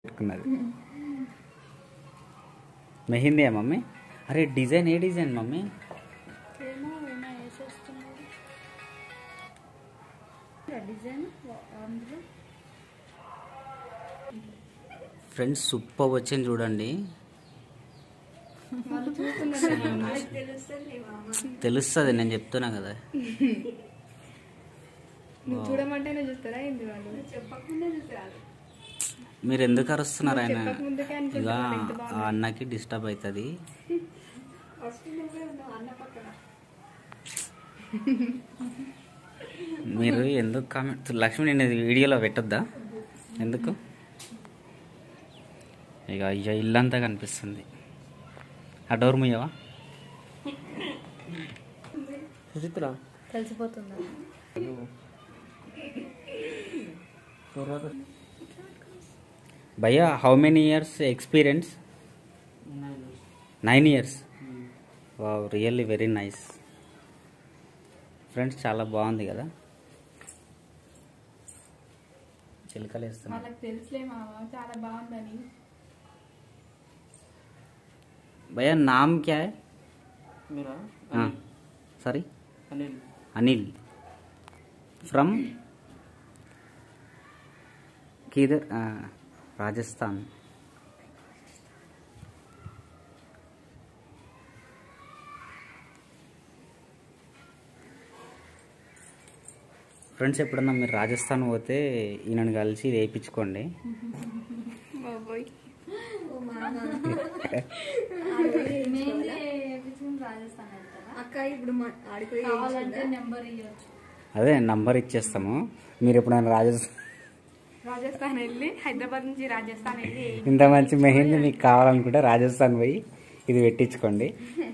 పెట్టుకున్నది మెహిందీ మమ్మీ అరే డిజైన్ ఏ డిజైన్ మమ్మీ ఏమో ఏమో వేసేస్తున్నాడు డిజైన్ అందులో ఫ్రెండ్స్ సూపర్ వచ్చింది చూడండి వాళ్ళు చూస్తున్నారు తెలుస్తుంది నేను చెప్తున్నా కదా నువ్వు చూడమంటేనే చూస్తారా ఏంది వాళ్ళు చెప్పకుండా చూస్తారు మీరు ఎందుకు అరుస్తున్నారు ఆయన చెప్పక ముందుకే ఇక అనుకుంటున్నాను ఎంత ఆ బాగుంది అన్నకి డిస్టర్బ్ అవుతుంది ఫస్ట్ నువ్వే ఉన్నావు అన్న పక్కన మీరు ఎందుకు కామెంట్ లక్ష్మి నేను ఇది వీడియోలో పెట్టొద్దా ఎందుకు ఇక ఇక ఇల్లంతా కనిపిస్తుంది ఆ డోర్ ముయ్యవా సుచిత్ర తెలిసిపోతుందా తర్వాత భయ్యా how many years experience nine years wow really very nice friends చాలా బాగుంది కదా చిలకలు వేస్తున్నా వాళ్ళకి తెలుసులే మామ చాలా బాగుందని భయ్యా నామ్ క్యా హై మీరా సారీ అనిల్ అనిల్ ఫ్రమ్ కిదర్ రాజస్థాన్ ఫ్రెండ్స్ ఎప్పుడన్నా మీరు రాజస్థాన్ పోతే ఈయనను కలిసి ఇది వేయించుకోండి బాబోయ్ అక్క ఇప్పుడు మా ఆడిపోయి కావాలంటే నెంబర్ ఇవ్వచ్చు అదే నంబర్ ఇచ్చేస్తాము మీరు ఎప్పుడైనా రాజస్థాన్ రాజస్థాన్ వెళ్ళి హైదరాబాద్ నుంచి రాజస్థాన్ వెళ్ళి ఇంత మంచి మెహందీ మీకు కావాలనుకుంటే రాజస్థాన్ పోయి ఇది పెట్టించుకోండి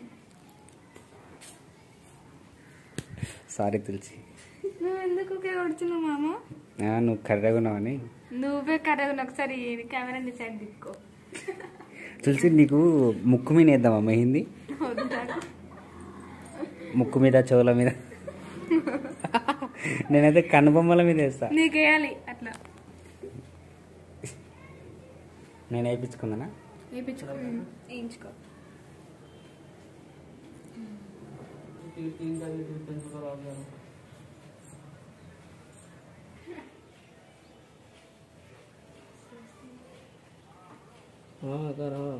సారీ తులసి నువ్వు ఎందుకు కొడుతున్నావు మామ ఆ, నువ్వు కర్రగా ఉన్నావని నువ్వే కరెక్ట్ ఒకసారి కెమెరా సైడ్ దిక్కో తులసి నీకు ముక్కు మీద వేద్దామా మెహిందీ వద్దా ముక్కు మీద చెవుల మీద నేనైతే కనుబొమ్మల మీద వేస్తా నీకు వేయాలి అట్లా నేను వేయించుకుందానా వేయించుకో వేయించుకో तीन तीन का भी डिफरेंस पर आ गया हाँ कर हाँ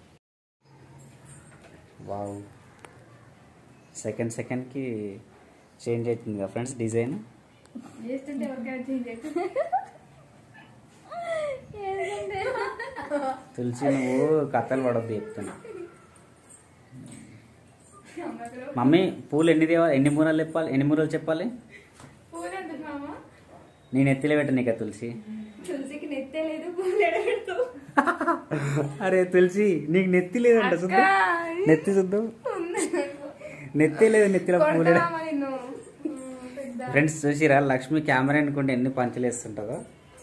వావ్ సెకండ్ సెకండ్కి చేంజ్ అవుతుంది కదా ఫ్రెండ్స్ డిజైన్ చేస్తుంటే ఎవరికైనా చేంజ్ అవుతుంది తులసి నువ్వు కథలు పడొద్దు చెప్తున్నా మమ్మీ పూలు ఎన్ని తేవాలి ఎన్ని మూరలు చెప్పాలి ఎన్ని మూరలు చెప్పాలి పూలు ఎందుకు మామ నేను ఎత్తిలో పెట్టను ఇక తులసి తులసికి నెత్తే లేదు పూలు ఎడబెడతావు అరే తులసి నీకు నెత్తి లేదంట చూద్దాం నెత్తి చూద్దాం నెత్తి లేదు నెత్తిలో పూలు కొడతామా నిన్ను పెద్ద ఫ్రెండ్స్ చూసిరా లక్ష్మి కెమెరా అనుకుంటే ఎన్ని పంచులు వేస్తుంటుందో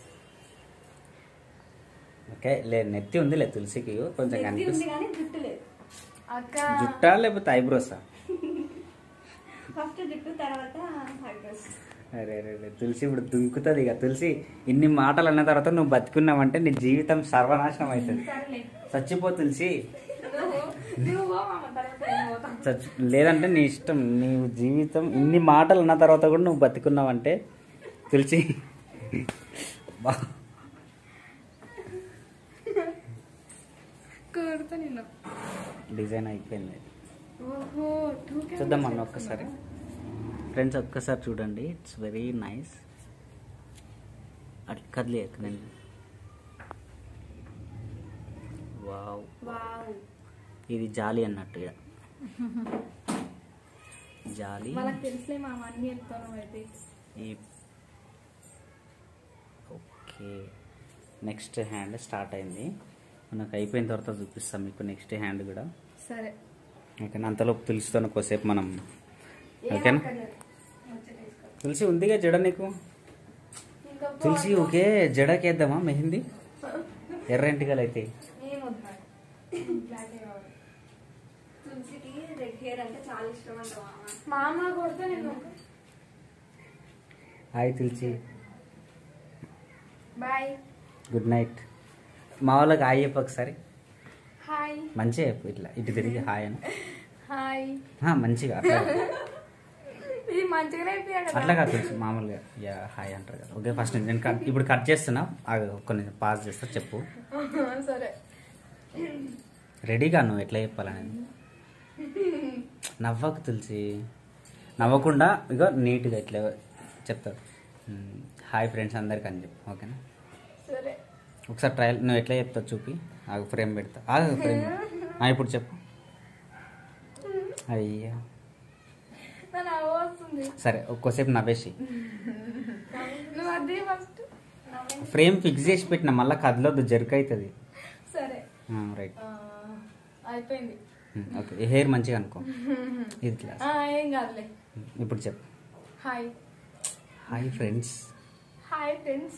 ఓకే లేదు నెత్తి ఉంది లేదు తులసికి కొంచెం నెత్తి ఉంది కనిపిస్తుంది కానీ జుట్టు లేదు అక్క జుట్టా లేకపోతే ఐబ్రోసా ఫస్ట్ జుట్టు తర్వాత ఐబ్రోస్ అరే అరే అరే తులసి ఇప్పుడు దుంకుతుంది ఇక తులసి ఇన్ని మాటలు అన్న తర్వాత నువ్వు బతుకున్నావంటే నీ జీవితం సర్వనాశనం అవుతుంది సరేలే చచ్చిపో తులసి నువ్వు పో మామ తర్వాత నేను పోతా. చచ్చి లేదంటే నీ ఇష్టం నీ జీవితం ఇన్ని మాటలు అన్న తర్వాత కూడా నువ్వు బతుకున్నావంటే తులసి బా కొడతా నిన్ను డిజైన్ అయిపోయింది ఓహో టూ చూద్దాం అన్న ఒక్కసారి ఫ్రెండ్స్ ఒక్కసారి చూడండి ఇట్స్ వెరీ నైస్ అట్లా కదిలే ఎక్కడండి వావ్ వావ్ ఇది జాలి అన్నట్టు ఇక జాలి వాళ్ళకి తెలుసులే మామ అన్ని చెప్తాను అయితే ఈ ఓకే నెక్స్ట్ హ్యాండ్ స్టార్ట్ అయింది మనకు అయిపోయిన తర్వాత చూపిస్తాం మీకు నెక్స్ట్ హ్యాండ్ కూడా సరే ఓకేనా అంతలోపు తెలుస్తాను కొద్దిసేపు మనం ఓకేనా తులసి ఉందిగా జడ నీకు ఇంకా తులసి ఓకే జడకేద్దామా మెహిందీ ఎర్ర ఎంటికలు అయితే ఏమొద్దు నాకు. బ్లాక్ ఏ కావాలి. తులసికి రెడ్ హెయిర్ అంటే చాలా ఇష్టం అంట మామ మామ కొడతా నేను hi Tulasi bye good night మా వాళ్ళకి హాయ్ చెప్పు ఒకసారి హాయ్ మంచిగా చెప్పు ఇట్లా ఇటు తిరిగి హాయ్ అని హాయ్ ఆ, మంచిగా అట్లా కాదు. ఇది మంచిగానే అయిపోయాడు కదా అట్లా కాదు తెలుసు మామూలుగా యా హాయ్ అంటారు కదా ఓకే ఫస్ట్ నేను కట్ ఇప్పుడు కట్ చేస్తున్నా ఆగు, కొన్ని పాజ్ చేస్తా చెప్పు సరే రెడీగా నువ్వు ఎట్లా చెప్పాలనేది నవ్వకు తులసి నవ్వకుండా ఇగో నీట్గా ఇట్లా చెప్తాడు మ్, హాయ్ ఫ్రెండ్స్ అందరికి అని చెప్పు ఓకేనా సరే ఒకసారి ట్రయల్ నువ్వు ఎట్లా చెప్తావు చూపి ఆగు ఫ్రేమ్ పెడతా ఆగు ఫ్రేమ్ ఆ, ఇప్పుడు చెప్పు అయ్యా నా నవ్వు వస్తుంది సరే ఒక్కోసేపు నవ్వేసి నువ్వు అది ఫస్ట్ ఫ్రేమ్ ఫిక్స్ చేసి పెట్టిన మళ్ళీ కదలొద్దు జర్క్ అవుతుంది సరే రైట్ ఆ, అయిపోయింది ఓకే హెయిర్ మంచిగా అనుకో ఇది క్లాస్ ఆ, ఏం కాదులే ఇప్పుడు చెప్పు hi hi friends hi friends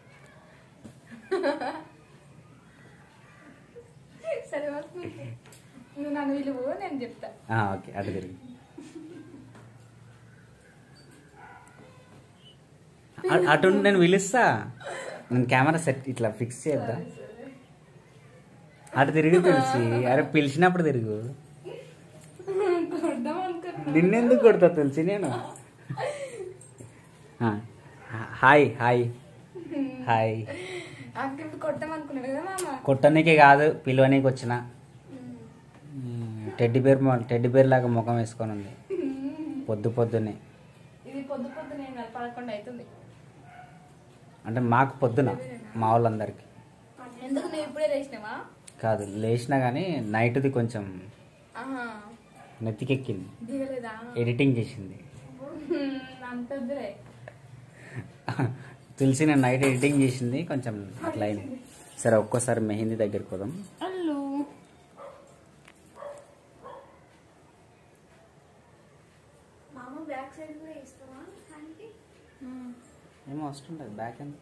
సరే వస్తుంది నువ్వు నన్ను విలువు నేను చెప్తా ఓకే అటు తిరిగి అ- అటు ఉండి నేను పిలుస్తా నేను కెమెరా సెట్ ఇట్లా ఫిక్స్ చేద్దా అటు తిరిగి తెలిసి అరే పిలిచినప్పుడు తిరుగు కొడదాం అనుకున్నా నిన్నెందుకు కొడతా తెలిసి నేను ఆ, హాయ్ హాయ్ హాయ్ అక్క ఇప్పుడు కొడదాం అనుకున్నాడు కదా మామ కొట్టనీకి కాదు పిలవనీకి వచ్చిన టెడ్డి బేర్ టెడ్డి బేర్ లాగా ముఖం వేసుకొని ఉంది పొద్దు పొద్దున్నే ఇది పొద్దు పొద్దున ఏం కాదు పదకొండు అవుతుంది అంటే మాకు పొద్దున మా వాళ్ళందరికీ ఎందుకు నువ్వు ఇప్పుడే లేచినావా కాదు లేచినా కానీ నైట్ది కొంచెం ఆహా నెత్తికెక్కింది దిగలేదా ఎడిటింగ్ చేసింది అంత వద్దులే తెలిసి నేను నైట్ ఎడిటింగ్ చేసింది కొంచెం అట్లా అయింది సరే ఒక్కోసారి మెహందీ దగ్గరికి పోదాం అల్లు మామ బ్యాక్ సైడ్ కూడా ఇస్తావా హ్యాండ్కి ఏమో వస్తుంటుంది బ్యాక్ ఎందుకు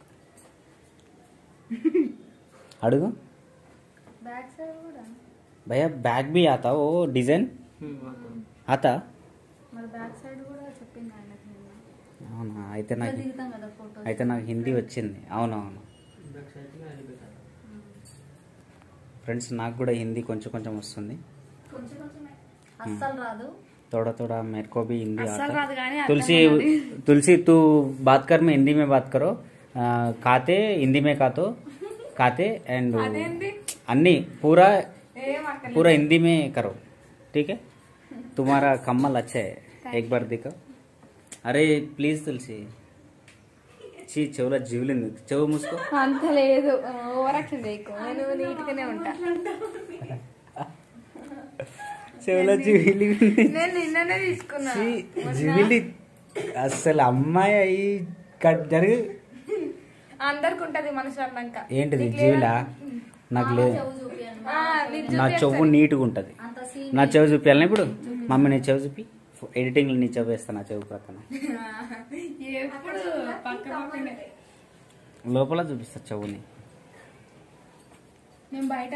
అడుగు బ్యాక్ సైడ్ కూడా భయ్యా బ్యాక్ भी आता वो डिजाइन आता మరి బ్యాక్ సైడ్ కూడా చెప్పింది ఆయనకు నిన్న. అవునా అయితే నాకు దిగుతాం కదా ఫోటో అయితే నాకు హిందీ వచ్చింది అవునవును బ్యాక్ సైడ్కి అది పెట్టాలి ఫ్రెండ్స్ నాకు కూడా హిందీ కొంచెం కొంచెం వస్తుంది కొంచెం కొంచెమే అస్సలు రాదు थोड़ा थोड़ा मेरे को भी हिंदी అస్సలు आता రాదు కానీ तुलसी तुलसी तू बात कर मैं हिंदी में बात करो आ, खाते हिंदी में खातो खाते एंड అదేంటి अन्नी पूरा ఏం అక్కడ पूरा हिंदी में करो ठीक है तुम्हारा कम्मल अच्छा है एक बार देखो अरे प्लीज तुलसी చీ చెవులో జీవులింది చెవు మూసుకో అంత లేదు ఓవర్ యాక్షన్ చేయకు నేను నీట్ గానే ఉంటా చెవులో జీవిలి నేను నిన్ననే తీసుకున్నా చీ, జీవిలి అసలు అమ్మాయి అయి కట్ జరిగి అందరికి ఉంటది మనుషులు అన్నాక ఏంటిది జీవిలా నాకు లేదు ఆ, నీకు నా చెవు నీట్గా ఉంటుంది నా చెవు చూపించాలని ఇప్పుడు మమ్మీ నీ చెవు చూపి ఎడిటింగ్లో నీ చెవు వేస్తా నా చెవు ప్రక్కన ఎప్పుడు పక్క పక్కనే లోపల చూపిస్తా చెవుని నేను బయట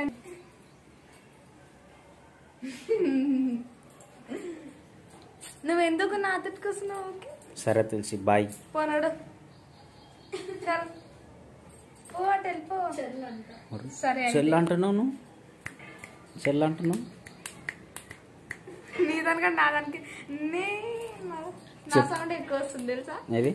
నువ్వు ఎందుకు నా అతడికి వస్తున్నావు ఓకే సరే తెలిసి బాయ్ పోనాడు చల్ పో అటు వెళ్ళిపో సరే అయితే. చెల్లు అంటున్నావు నువ్వు చెల్లు అంటున్నావు నీ దానికంటే నా దానికి నీ నా చెప్. సౌండ్ ఎక్కువ వస్తుంది తెలుసా ఏది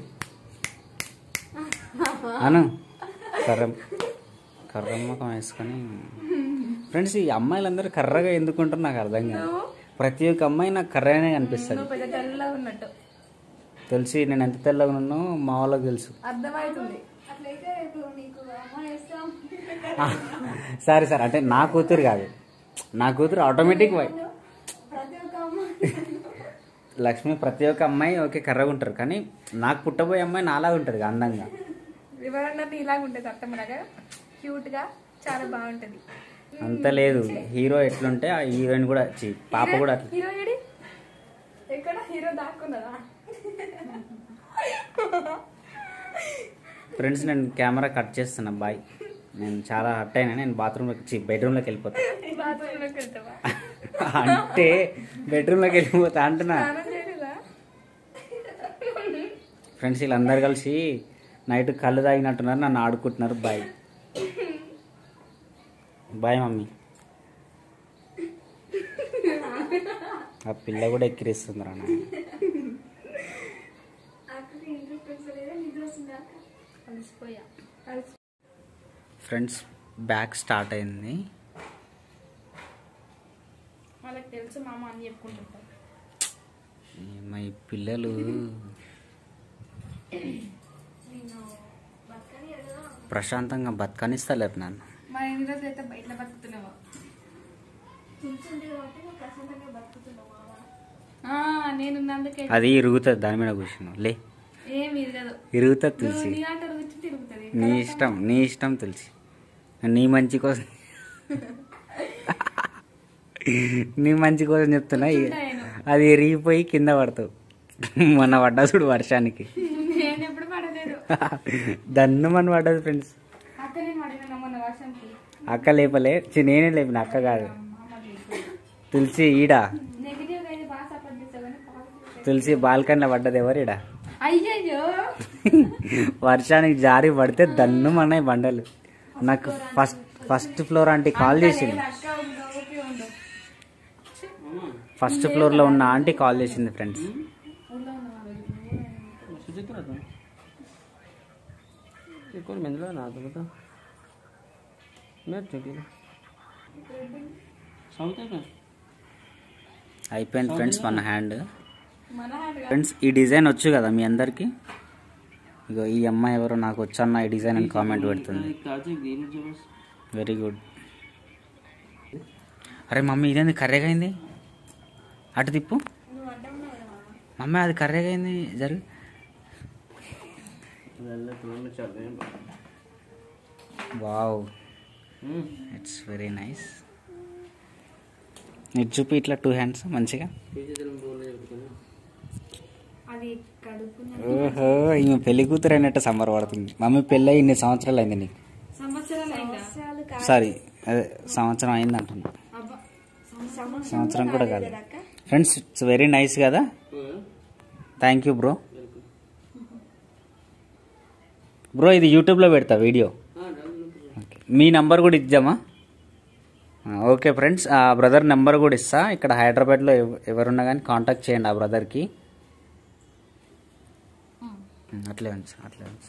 అను కర్ర కర్ర ముఖం వేసుకొని ఫ్రెండ్స్ ఈ అమ్మాయిలందరూ కర్రగా ఎందుకుంటారు నాకు అర్థం కాదు నువ్వు ప్రతి ఒక్క అమ్మాయి నాకు కర్రగానే కనిపిస్తుంది నువ్వు పెద్ద తెల్లగా ఉన్నట్టు తెలిసి నేను ఎంత తెల్లగా ఉన్నానో మా వాళ్ళకి తెలుసు అర్థమవుతుంది అట్లయితే ఇప్పుడు నీకు అమ్మ వేస్తాం సరే సార్ అంటే నా కూతురు కాదు నా కూతురు ఆటోమేటిక్ వై ప్రతి ఒక్క అమ్మ లక్ష్మి ప్రతి ఒక్క అమ్మాయి ఓకే కర్రగా ఉంటారు కానీ నాకు పుట్టబోయే అమ్మాయి నాలా ఉంటుంది అందంగా ఎవరన్నా నీలాగా ఉంటుంది అత్తమ్మలాగా క్యూట్ గా చాలా బాగుంటది అంత లేదు హీరో ఎట్లుంటే ఆ హీరోయిన్ కూడా ఛీ, పాప కూడా అట్లా హీరో ఏడి ఎక్కడ హీరో దాక్కున్నదా ఫ్రెండ్స్ నేను కెమెరా కట్ చేస్తున్నా బాయ్ నేను చాలా హట్ అయినా నేను బాత్రూంలోకి బెడ్రూమ్లోకి వెళ్ళిపోతా బాత్రూమ్ లోకి వెళ్తావా అంటే బెడ్రూమ్లోకి వెళ్ళిపోతా అంటున్నా స్నానం చేయలేదా ఫ్రెండ్స్ వీళ్ళందరూ కలిసి నైట్ కళ్ళు తాగినట్టున్నారు నన్ను ఆడుకుంటున్నారు బాయ్ బాయ్ మమ్మీ ఆ పిల్ల కూడా ఎక్కిరిస్తుంది రా నాయన. అక్కడికి ఇంట్రెస్ట్ వస్తలేదా నిద్ర వస్తుందా అక్క కలిసిపోయా ఫ్రెండ్స్ బ్యాక్ స్టార్ట్ అయింది వాళ్ళకి తెలుసు మామ అని చెప్పుకుంటుంటారు మా ఈ పిల్లలు నేను బతకని ఎడదా ప్రశాంతంగా బతకనిస్తలేరు నన్ను మరి ఎన్ని రోజులు అయితే బయట బతుకుతున్నావా కూర్చుంటే కాబట్టి నువ్వు ప్రశాంతంగా బతుకుతున్నావు మామ ఆ, నేనున్నందుకే అది ఇరుగుతుంది దాని మీద కూర్చున్నావు లే ఏం ఇరగదు ఇరుగుతుంది నువ్వు తులసి నీ ఆట రుచి తిరుగుతుంది నీ ఇష్టం నీ ఇష్టం తులసి నీ మంచి కోసం నీ మంచి కోసం చెప్తున్నా కూర్చుంటాను. అది ఎరిగిపోయి కింద పడతావు మొన్న పడ్డా చూడు వర్షానికి నేను ఎప్పుడు పడలేదు దన్ను మన పడ్డది ఫ్రెండ్స్ అక్క నేను పడినా మొన్న వర్షంకి అక్క లేపలే చి నేనే లేపిన అక్క కాదు తులసి ఈడ నెగిటివ్ అయితే బాగా సపోర్ట్ చేస్తావు కానీ positive తులసి బాల్కనీలో పడ్డది ఎవరు ఈడ అయ్యయ్యో వర్షానికి జారి పడితే దన్ను మన్నాయి బండలు నాకు first first floor aunty call చేసింది అక్క ఉందో ఓకే ఉందో ఫస్ట్ ఫ్లోర్ లో ఉన్న ఆంటీ కాల్ చేసింది ఫ్రెండ్స్ ఊళ్ళో ఉన్న వాళ్ళు సుచిత్ర ఎక్కువ మెందులో నా తర్వాత మీరు చెట్టు సౌత్ అయిపోయింది అయిపోయింది ఫ్రెండ్స్ మన హ్యాండ్ మన హ్యాండ్ ఫ్రెండ్స్ ఈ డిజైన్ వచ్చు కదా మీ అందరికి ఇగో ఈ అమ్మాయి ఎవరో నాకు వచ్చన్న ఈ డిజైన్ అని కామెంట్ పెడుతుంది కాచి గ్రీన్ జబస్ వెరీ గుడ్ అరే మమ్మీ ఇదేంది కర్రెగా అయింది అటు తిప్పు మమ్మీ అది కర్రెగా అయింది జరుగు వావ్ ఇట్స్ వెరీ నైస్ ఇటు చూపి ఇట్లా టూ హ్యాండ్స్ మంచిగా అది కడుపున ఓహో ఈమె పెళ్లి కూతురు అయినట్టు సంబర పడుతుంది మమ్మీ పెళ్ళి ఇన్ని సంవత్సరాలు అయింది నీకు సంవత్సరాలు అయిందా సారీ అదే సంవత్సరం అయింది అంటున్నా అబ్బా సంవత్సరం కూడా కాదు ఫ్రెండ్స్ ఇట్స్ వెరీ నైస్ కదా థ్యాంక్ యూ బ్రో బ్రో ఇది యూట్యూబ్లో పెడతా వీడియో ఓకే. మీ నంబర్ కూడా ఇద్దామా ఆ, ఓకే ఫ్రెండ్స్ ఆ బ్రదర్ నెంబర్ కూడా ఇస్తా ఇక్కడ హైదరాబాద్లో ఎవ- ఎవరున్నా కానీ కాంటాక్ట్ చేయండి ఆ బ్రదర్కి ఉమ్, అట్లే ఉంచు అట్లే ఉంచు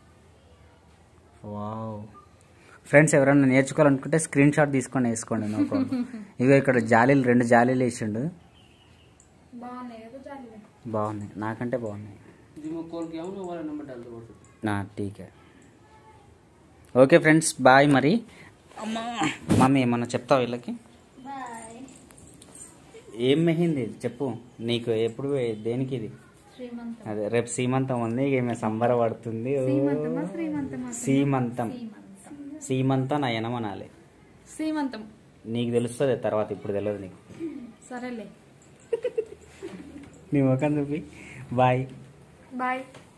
వావ్ ఫ్రెండ్స్ ఎవరైనా నేర్చుకోవాలనుకుంటే స్క్రీన్ షాట్ తీసుకొని వేసుకోండి నో ప్రాబ్లం ఇగో ఇక్కడ జాలీలు రెండు జాలీలు వేసిండు బాగున్నాయి కదా చాలు బాగున్నాయి నాకంటే బాగున్నాయి जिसमें कॉल किया हूँ ना वाला नंबर डाल दो व्हाट्सएप నా టీకే ఓకే ఫ్రెండ్స్ బాయ్ మరి అమ్మా మమ్మీ ఏమన్నా చెప్తావు వీళ్ళకి బాయ్ ఏం మెహింది చెప్పు నీకు ఎప్పుడు దేనికి ఇది శ్రీమంతం అదే రేపు సీమంతం ఉంది ఈమె సంబరపడుతుంది ఓ. శ్రీమంతమా శ్రీమంతమా సీమంతం శ్రీమంతం సీమంతం నా ఎనమనాలి శ్రీమంతం నీకు తెలుస్తుంది తర్వాత ఇప్పుడు తెలియదు నీకు సరేలే నీ ముఖం చూపి బాయ్ బాయ్